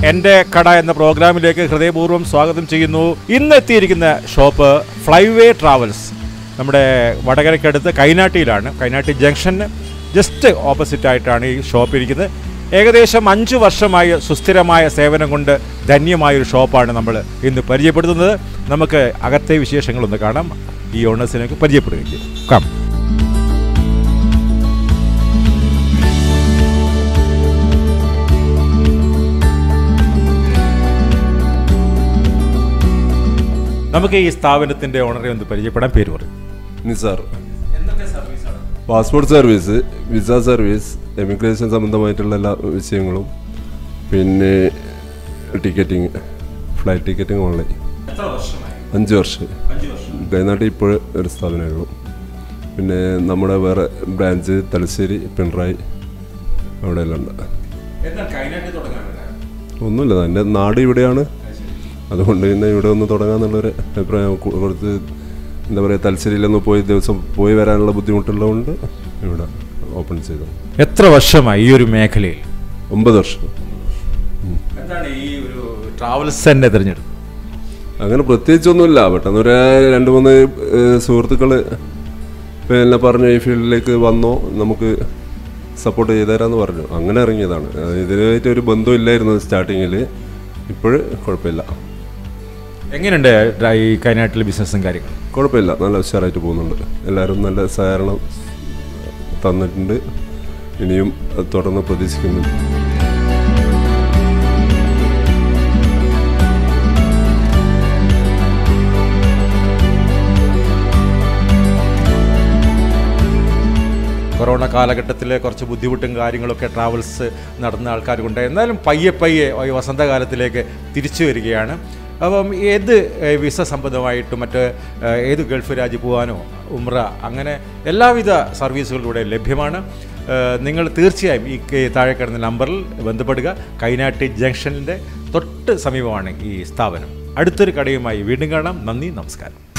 എൻ്റെ കട എന്ന പ്രോഗ്രാമിലേക്ക് ഹൃദയപൂർവ്വം സ്വാഗതം ചെയ്യുന്നു ഇന്ന് എത്തിയിരിക്കുന്ന ഷോപ്പ് ഫ്ലൈവേ ട്രാവൽസ് നമ്മുടെ വടകരയ്ക്കടുത്ത് കൈനാട്ടിയിലാണ് കൈനാട്ടി ജംഗ്ഷന് ജസ്റ്റ് ഓപ്പോസിറ്റ് ആയിട്ടാണ് ഈ ഷോപ്പ് ഇരിക്കുന്നത് ഏകദേശം അഞ്ച് വർഷമായ സുസ്ഥിരമായ സേവനം കൊണ്ട് ധന്യമായൊരു ഷോപ്പാണ് നമ്മൾ ഇന്ന് പരിചയപ്പെടുത്തുന്നത് നമുക്ക് അകത്തെ വിശേഷങ്ങളൊന്ന് കാണാം ഈ ഓണേഴ്സിനൊക്കെ പരിചയപ്പെടുകയും ചെയ്യും കം നമുക്ക് ഈ സ്ഥാപനത്തിന്റെ ഓണറെ ഒന്ന് പരിചയപ്പെടാൻ പേര് പറയും Nisar passport service visa service emigration സംബന്ധമായിട്ടുള്ള എല്ലാ വിഷയങ്ങളും പിന്നെ ടിക്കറ്റിങ് ഫ്ലൈറ്റ് ടിക്കറ്റിംഗ് ഓൺലൈൻ അഞ്ച് വർഷം കൈനാട്ടിൽ ഇപ്പോൾ ഒരു സ്ഥാപനമുള്ളൂ പിന്നെ നമ്മുടെ വേറെ ബ്രാഞ്ച് തലശ്ശേരി പിണറായി അവിടെയെല്ലാം ഉണ്ട് ഒന്നുമില്ല എൻ്റെ നാട് ഇവിടെയാണ് അതുകൊണ്ട് പിന്നെ ഇവിടെ ഒന്ന് തുടങ്ങാന്നുള്ളൊരു അഭിപ്രായം കു- കുറച്ച് എന്താ പറയുക തലശ്ശേരിയിലൊന്ന് പോയി ദിവസം പോയി വരാനുള്ള ബുദ്ധിമുട്ടുള്ളതുകൊണ്ട് ഇവിടെ ഓപ്പൺ ചെയ്തു എത്ര വർഷമായി ഈ ഒരു മേഖലയിൽ ഒമ്പത് വർഷം എന്താണ് ഈ ഒരു ട്രാവൽസ് തന്നെ തിരഞ്ഞെടുത്തത് അങ്ങനെ പ്രത്യേകിച്ചൊന്നുമില്ല പെട്ടെന്ന് ഒരു രണ്ട് മൂന്ന് സുഹൃത്തുക്കൾ പിന്നെ പറഞ്ഞു ഈ ഫീൽഡിലേക്ക് വന്നോ നമുക്ക് സപ്പോർട്ട് ചെയ്തുതരാമെന്ന് പറഞ്ഞു അങ്ങനെ ഇറങ്ങിയതാണ് അത് ഇതിനായിട്ട് ഒരു ബന്ധം ഇല്ലായിരുന്നു സ്റ്റാർട്ടിങ്ങിൽ ഇപ്പോൾ കുഴപ്പമില്ല എങ്ങനെയുണ്ട് ഡ്രൈ കൈനാട്ടിലെ ബിസിനസ്സും കാര്യങ്ങളും കുഴപ്പമില്ല നല്ല ഉഷാറായിട്ട് പോകുന്നുണ്ട് എല്ലാവരും നല്ല സഹകരണം തന്നിട്ടുണ്ട് ഇനിയും അത് തുടർന്ന് പ്രതീക്ഷിക്കുന്നുണ്ട് കൊറോണ കാലഘട്ടത്തിലെ കുറച്ച് ബുദ്ധിമുട്ടും കാര്യങ്ങളൊക്കെ ട്രാവൽസ് നടന്ന ആൾക്കാരുണ്ട് എന്നാലും പയ്യെ പയ്യെ ഈ വസന്തകാലത്തിലേക്ക് തിരിച്ചു വരികയാണ് അപ്പം ഏത് ഏഹ്, വിസ സംബന്ധമായിട്ടും മറ്റ് ഏഹ്, ഏത് ഗൾഫ് രാജ്യം പോകാനോ ഉമ്ര അങ്ങനെ എല്ലാവിധ സർവീസുകളും ഇവിടെ ലഭ്യമാണ് ഏഹ്, നിങ്ങൾ തീർച്ചയായും ഈ കെ- താഴെ കിടന്ന നമ്പറിൽ ബന്ധപ്പെടുക കൈനാട്ടി ജംഗ്ഷനിൻ്റെ തൊട്ട് സമീപമാണ് ഈ സ്ഥാപനം അടുത്തൊരു കടയുമായി വീണ്ടും കാണാം നന്ദി നമസ്കാരം